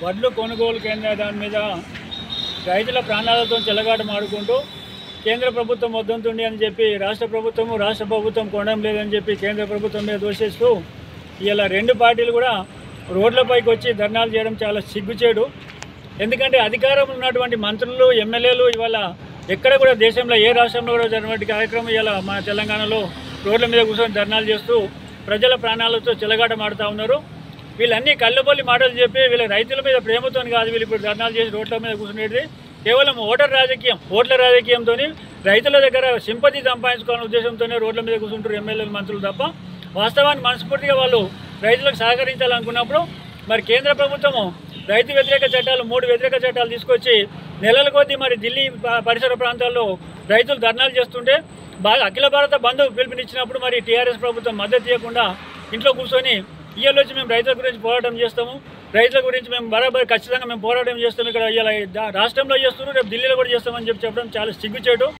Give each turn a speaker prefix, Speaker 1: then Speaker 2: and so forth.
Speaker 1: వడ్లు కొనుగోలు కేంద్ర దాని మీద రైతుల ప్రాణాలతో చెలగాట మాడుకుంటూ కేంద్ర ప్రభుత్వం వద్దంతుంది అని చెప్పి రాష్ట్ర ప్రభుత్వము రాష్ట్ర ప్రభుత్వం కొనడం లేదని చెప్పి కేంద్ర ప్రభుత్వం మీద దోషిస్తూ ఇలా రెండు పార్టీలు కూడా రోడ్లపైకి వచ్చి ధర్నాలు చేయడం చాలా సిగ్గుచేడు ఎందుకంటే అధికారం ఉన్నటువంటి మంత్రులు ఎమ్మెల్యేలు ఇవాళ ఎక్కడ కూడా దేశంలో ఏ రాష్ట్రంలో కూడా జరిగినటువంటి కార్యక్రమం ఇలా మా తెలంగాణలో రోడ్ల మీద కూర్చొని ధర్నాలు చేస్తూ ప్రజల ప్రాణాలతో చెలగాట మాడుతూ ఉన్నారు వీళ్ళన్నీ కళ్ళబొల్లి మాటలు చెప్పి వీళ్ళ రైతుల మీద ప్రేమతో కాదు వీళ్ళు ఇప్పుడు ధర్నాలు చేసి రోడ్ల మీద కూర్చునేది కేవలం ఓటర్ రాజకీయం ఓట్ల రాజకీయంతో రైతుల దగ్గర సింపతి సంపాదించుకోవాలనే ఉద్దేశంతోనే రోడ్ల మీద కూర్చుంటారు ఎమ్మెల్యేలు మంత్రులు తప్ప వాస్తవాన్ని మనస్ఫూర్తిగా వాళ్ళు రైతులకు సహకరించాలనుకున్నప్పుడు మరి కేంద్ర ప్రభుత్వము రైతు వ్యతిరేక చట్టాలు మూడు వ్యతిరేక చట్టాలు తీసుకొచ్చి నెలల కొద్దీ మరి ఢిల్లీ ప- పరిసర ప్రాంతాల్లో రైతులు ధర్నాలు చేస్తుంటే బాగా అఖిల భారత బంధు పిలుపునిచ్చినప్పుడు మరి టీఆర్ఎస్ ప్రభుత్వం మద్దతు ఇవ్వకుండా ఇంట్లో కూర్చొని ఇయ్యాల వచ్చి మేము రైతుల గురించి పోరాటం చేస్తాము రైతుల గురించి మేము బరాబర్ ఖచ్చితంగా మేము పోరాటం చేస్తాం ఇక్కడ ఇలా రాష్ట్రంలో చేస్తున్నారు రేపు ఢిల్లీలో కూడా చేస్తామని చెప్పి చెప్పడం చాలా సిగ్గుచేటు